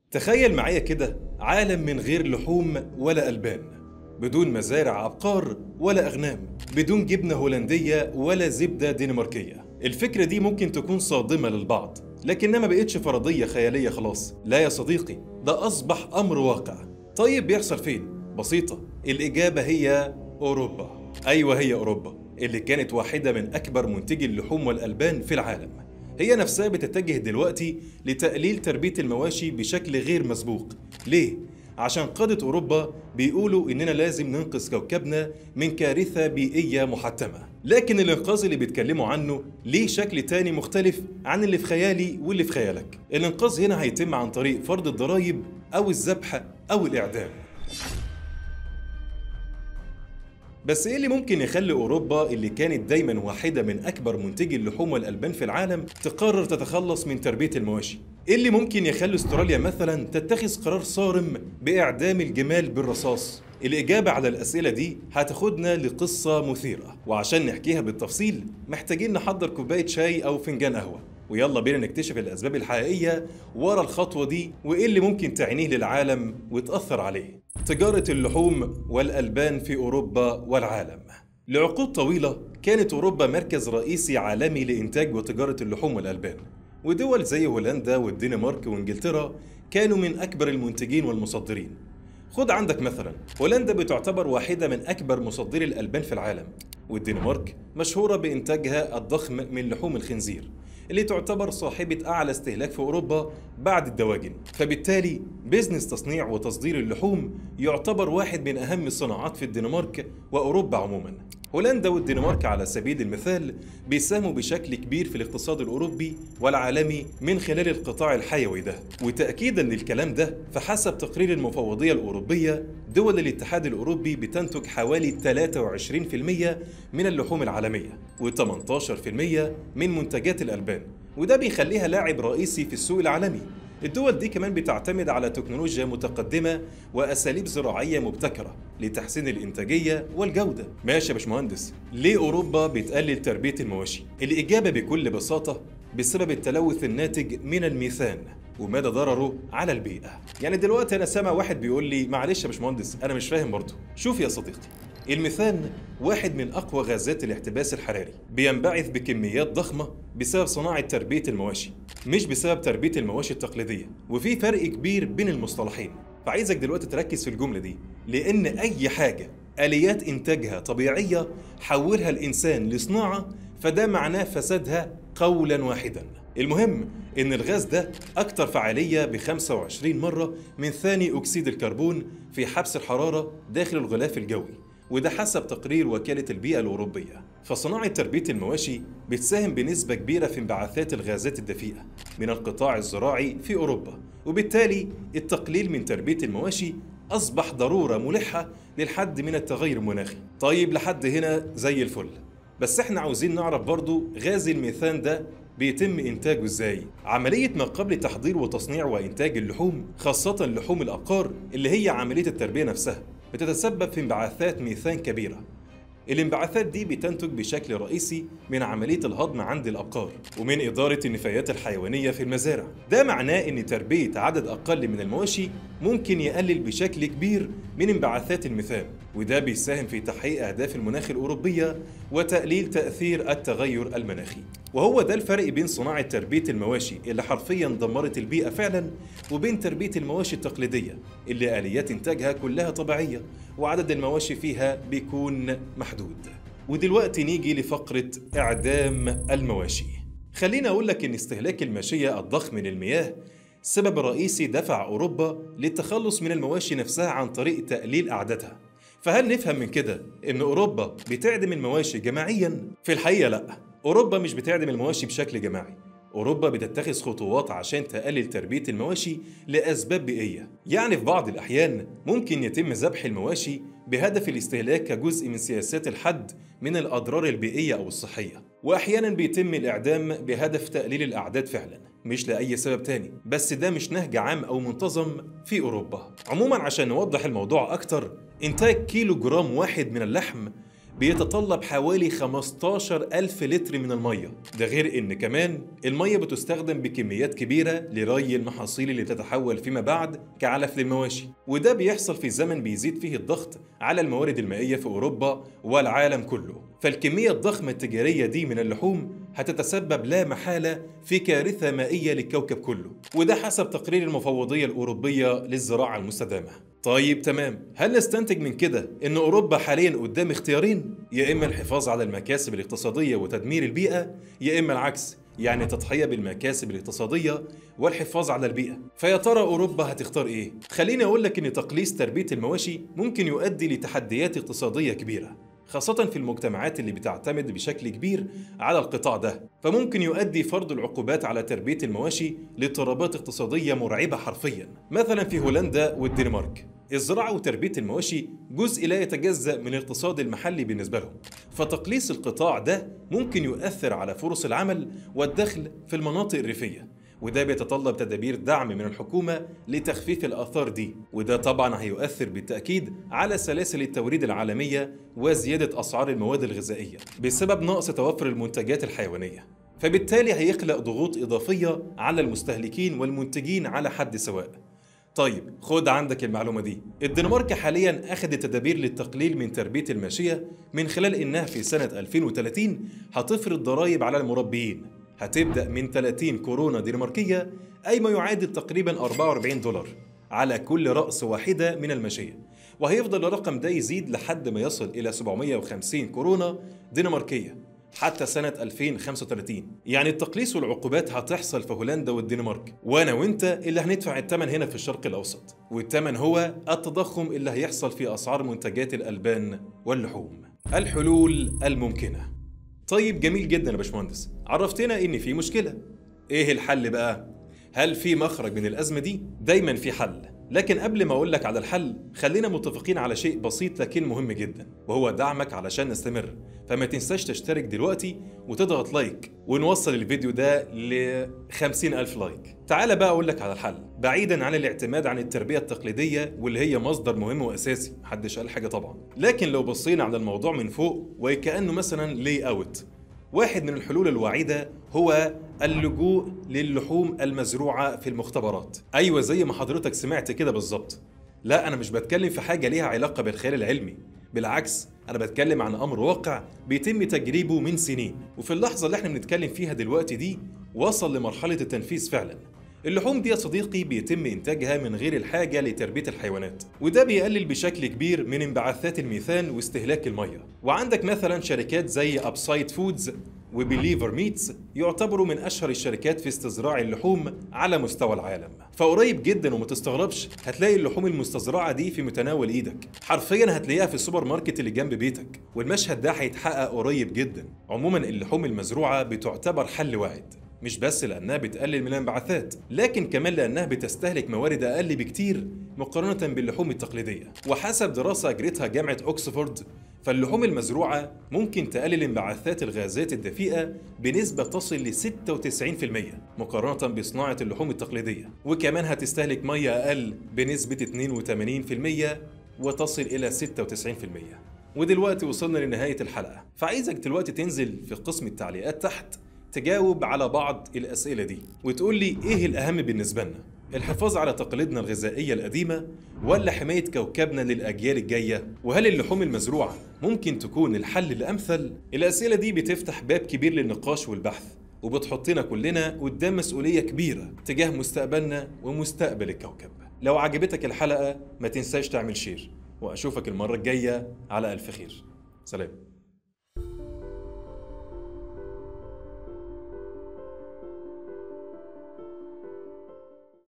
تخيل معايا كده عالم من غير لحوم ولا ألبان بدون مزارع أبقار ولا أغنام بدون جبنة هولندية ولا زبدة دنماركية الفكرة دي ممكن تكون صادمة للبعض لكنها ما بقتش فرضية خيالية خلاص لا يا صديقي ده أصبح أمر واقع طيب بيحصل فين؟ بسيطة الإجابة هي أوروبا أيوة هي أوروبا اللي كانت واحدة من أكبر منتجي اللحوم والألبان في العالم هي نفسها بتتجه دلوقتي لتقليل تربية المواشي بشكل غير مسبوق ليه؟ عشان قادة أوروبا بيقولوا إننا لازم ننقذ كوكبنا من كارثة بيئية محتمة لكن الإنقاذ اللي بيتكلموا عنه ليه شكل تاني مختلف عن اللي في خيالي واللي في خيالك الإنقاذ هنا هيتم عن طريق فرض الضرائب أو الذبح أو الإعدام بس ايه اللي ممكن يخلي اوروبا اللي كانت دايما واحده من اكبر منتجي اللحوم والالبان في العالم تقرر تتخلص من تربيه المواشي ايه اللي ممكن يخلي استراليا مثلا تتخذ قرار صارم باعدام الجمال بالرصاص الإجابة على الأسئلة دي هتاخدنا لقصة مثيرة وعشان نحكيها بالتفصيل محتاجين نحضر كوباية شاي أو فنجان قهوة ويلا بينا نكتشف الأسباب الحقيقية ورا الخطوة دي وإيه اللي ممكن تعنيه للعالم وتأثر عليه تجارة اللحوم والألبان في أوروبا والعالم لعقود طويلة كانت أوروبا مركز رئيسي عالمي لإنتاج وتجارة اللحوم والألبان ودول زي هولندا والدنمارك وإنجلترا كانوا من أكبر المنتجين والمصدرين خد عندك مثلا هولندا بتعتبر واحدة من أكبر مصدري الألبان في العالم والدنمارك مشهورة بإنتاجها الضخم من لحوم الخنزير اللي تعتبر صاحبة أعلى استهلاك في أوروبا بعد الدواجن فبالتالي بيزنس تصنيع وتصدير اللحوم يعتبر واحد من أهم الصناعات في الدنمارك وأوروبا عموما هولندا والدنمارك على سبيل المثال بيساهموا بشكل كبير في الاقتصاد الأوروبي والعالمي من خلال القطاع الحيوي ده وتأكيدا للكلام ده فحسب تقرير المفوضية الأوروبية دول الاتحاد الأوروبي بتنتج حوالي 23% من اللحوم العالمية و18% من منتجات الألبان وده بيخليها لاعب رئيسي في السوق العالمي الدول دي كمان بتعتمد على تكنولوجيا متقدمة وأساليب زراعية مبتكرة لتحسين الإنتاجية والجودة ماشي يا باشمهندس ليه أوروبا بتقلل تربية المواشي؟ الإجابة بكل بساطة بسبب التلوث الناتج من الميثان ومدى ضرره على البيئة يعني دلوقتي أنا سامع واحد بيقول لي معلش يا باشمهندس أنا مش فاهم برضه شوف يا صديقي الميثان واحد من أقوى غازات الاحتباس الحراري بينبعث بكميات ضخمة بسبب صناعة تربية المواشي مش بسبب تربية المواشي التقليدية وفي فرق كبير بين المصطلحين فعايزك دلوقتي تركز في الجملة دي لأن أي حاجة آليات إنتاجها طبيعية حولها الإنسان لصناعة فده معناه فسادها قولا واحدا المهم إن الغاز ده أكثر فعالية ب 25 مرة من ثاني أكسيد الكربون في حبس الحرارة داخل الغلاف الجوي وده حسب تقرير وكالة البيئة الأوروبية فصناعة تربية المواشي بتساهم بنسبة كبيرة في انبعاثات الغازات الدفيئة من القطاع الزراعي في أوروبا وبالتالي التقليل من تربية المواشي أصبح ضرورة ملحة للحد من التغير المناخي طيب لحد هنا زي الفل بس احنا عاوزين نعرف برضو غاز الميثان ده بيتم إنتاجه إزاي؟ عملية ما قبل تحضير وتصنيع وإنتاج اللحوم خاصة لحوم الأبقار اللي هي عملية التربية نفسها بتتسبب في انبعاثات ميثان كبيرة الانبعاثات دي بتنتج بشكل رئيسي من عملية الهضم عند الأبقار ومن إدارة النفايات الحيوانية في المزارع ده معناه أن تربية عدد أقل من المواشي ممكن يقلل بشكل كبير من انبعاثات الميثان وده بيساهم في تحقيق أهداف المناخ الأوروبية وتقليل تأثير التغير المناخي وهو ده الفرق بين صناعة تربية المواشي اللي حرفيا دمرت البيئة فعلا وبين تربية المواشي التقليدية اللي آليات إنتاجها كلها طبيعية وعدد المواشي فيها بيكون محدود ودلوقتي نيجي لفقرة إعدام المواشي خليني أقول لك إن استهلاك الماشية الضخم للمياه سبب رئيسي دفع أوروبا للتخلص من المواشي نفسها عن طريق تقليل أعدادها فهل نفهم من كده إن أوروبا بتعدم المواشي جماعيا؟ في الحقيقة لأ أوروبا مش بتعدم المواشي بشكل جماعي أوروبا بتتخذ خطوات عشان تقلل تربية المواشي لأسباب بيئية يعني في بعض الأحيان ممكن يتم ذبح المواشي بهدف الاستهلاك كجزء من سياسات الحد من الأضرار البيئية أو الصحية وأحيانا بيتم الإعدام بهدف تقليل الأعداد فعلا مش لأي سبب تاني بس ده مش نهج عام أو منتظم في أوروبا عموما عشان نوضح الموضوع أكتر إنتاج كيلو جرام واحد من اللحم بيتطلب حوالي 15 ألف لتر من المية ده غير إن كمان المية بتستخدم بكميات كبيرة لري المحاصيل اللي بتتحول فيما بعد كعلف للمواشي وده بيحصل في زمن بيزيد فيه الضغط على الموارد المائية في أوروبا والعالم كله فالكمية الضخمة التجارية دي من اللحوم هتتسبب لا محالة في كارثة مائية للكوكب كله وده حسب تقرير المفوضية الأوروبية للزراعة المستدامة طيب تمام هل نستنتج من كده ان اوروبا حاليا قدام اختيارين يا اما الحفاظ على المكاسب الاقتصاديه وتدمير البيئه يا اما العكس يعني تضحيه بالمكاسب الاقتصاديه والحفاظ على البيئه فيا ترى اوروبا هتختار ايه خليني اقول لك ان تقليص تربيه المواشي ممكن يؤدي لتحديات اقتصاديه كبيره خاصة في المجتمعات اللي بتعتمد بشكل كبير على القطاع ده، فممكن يؤدي فرض العقوبات على تربية المواشي لاضطرابات اقتصادية مرعبة حرفيا، مثلا في هولندا والدنمارك. الزراعة وتربية المواشي جزء لا يتجزأ من الاقتصاد المحلي بالنسبة لهم، فتقليص القطاع ده ممكن يؤثر على فرص العمل والدخل في المناطق الريفية. وده بيتطلب تدابير دعم من الحكومة لتخفيف الآثار دي وده طبعا هيؤثر بالتأكيد على سلاسل التوريد العالمية وزيادة أسعار المواد الغذائية بسبب نقص توفر المنتجات الحيوانية فبالتالي هيخلق ضغوط إضافية على المستهلكين والمنتجين على حد سواء طيب خد عندك المعلومة دي الدنمارك حاليا أخذت تدابير للتقليل من تربية الماشية من خلال إنها في سنة 2030 هتفرض ضرائب على المربيين هتبدأ من 30 كورونا دنماركية أي ما يعادل تقريبا 44 دولار على كل رأس واحدة من الماشية وهيفضل الرقم ده يزيد لحد ما يصل إلى 750 كورونا دنماركية حتى سنة 2035 يعني التقليص والعقوبات هتحصل في هولندا والدنمارك وأنا وأنت اللي هندفع الثمن هنا في الشرق الأوسط والثمن هو التضخم اللي هيحصل في أسعار منتجات الألبان واللحوم الحلول الممكنه طيب جميل جدا يا باشمهندس عرفتنا ان في مشكله ايه الحل بقى هل في مخرج من الازمه دي دايما في حل لكن قبل ما اقول لك على الحل خلينا متفقين على شيء بسيط لكن مهم جدا وهو دعمك علشان نستمر فما تنساش تشترك دلوقتي وتضغط لايك ونوصل الفيديو ده ل ألف لايك تعال بقى اقول لك على الحل بعيدا عن الاعتماد عن التربيه التقليديه واللي هي مصدر مهم واساسي محدش قال حاجه طبعا لكن لو بصينا على الموضوع من فوق وكانه مثلا لي اوت واحد من الحلول الواعده هو اللجوء للحوم المزروعه في المختبرات ايوه زي ما حضرتك سمعت كده بالظبط لا انا مش بتكلم في حاجه ليها علاقه بالخيال العلمي بالعكس انا بتكلم عن امر واقع بيتم تجريبه من سنين وفي اللحظه اللي احنا بنتكلم فيها دلوقتي دي وصل لمرحله التنفيذ فعلا اللحوم دي يا صديقي بيتم إنتاجها من غير الحاجة لتربية الحيوانات وده بيقلل بشكل كبير من انبعاثات الميثان واستهلاك المية وعندك مثلا شركات زي أبسايد فودز وبيليفر ميتس يعتبروا من اشهر الشركات في استزراع اللحوم على مستوى العالم فقريب جدا وما تستغربش هتلاقي اللحوم المستزرعه دي في متناول ايدك حرفيا هتلاقيها في السوبر ماركت اللي جنب بيتك والمشهد ده هيتحقق قريب جدا عموما اللحوم المزروعه بتعتبر حل واعد مش بس لأنها بتقلل من الانبعاثات لكن كمان لأنها بتستهلك موارد أقل بكتير مقارنة باللحوم التقليدية وحسب دراسة أجرتها جامعة أكسفورد فاللحوم المزروعة ممكن تقلل انبعاثات الغازات الدفيئة بنسبة تصل ل 96% مقارنة بصناعة اللحوم التقليدية وكمان هتستهلك مية أقل بنسبة 82% وتصل إلى 96% ودلوقتي وصلنا لنهاية الحلقة فعايزك دلوقتي تنزل في قسم التعليقات تحت تجاوب على بعض الأسئلة دي وتقول لي إيه الأهم بالنسبة لنا الحفاظ على تقاليدنا الغذائية القديمة ولا حماية كوكبنا للأجيال الجاية؟ وهل اللحوم المزروعة ممكن تكون الحل الأمثل؟ الأسئلة دي بتفتح باب كبير للنقاش والبحث وبتحطنا كلنا قدام مسؤولية كبيرة تجاه مستقبلنا ومستقبل الكوكب لو عجبتك الحلقة ما تنساش تعمل شير وأشوفك المرة الجاية على ألف خير سلام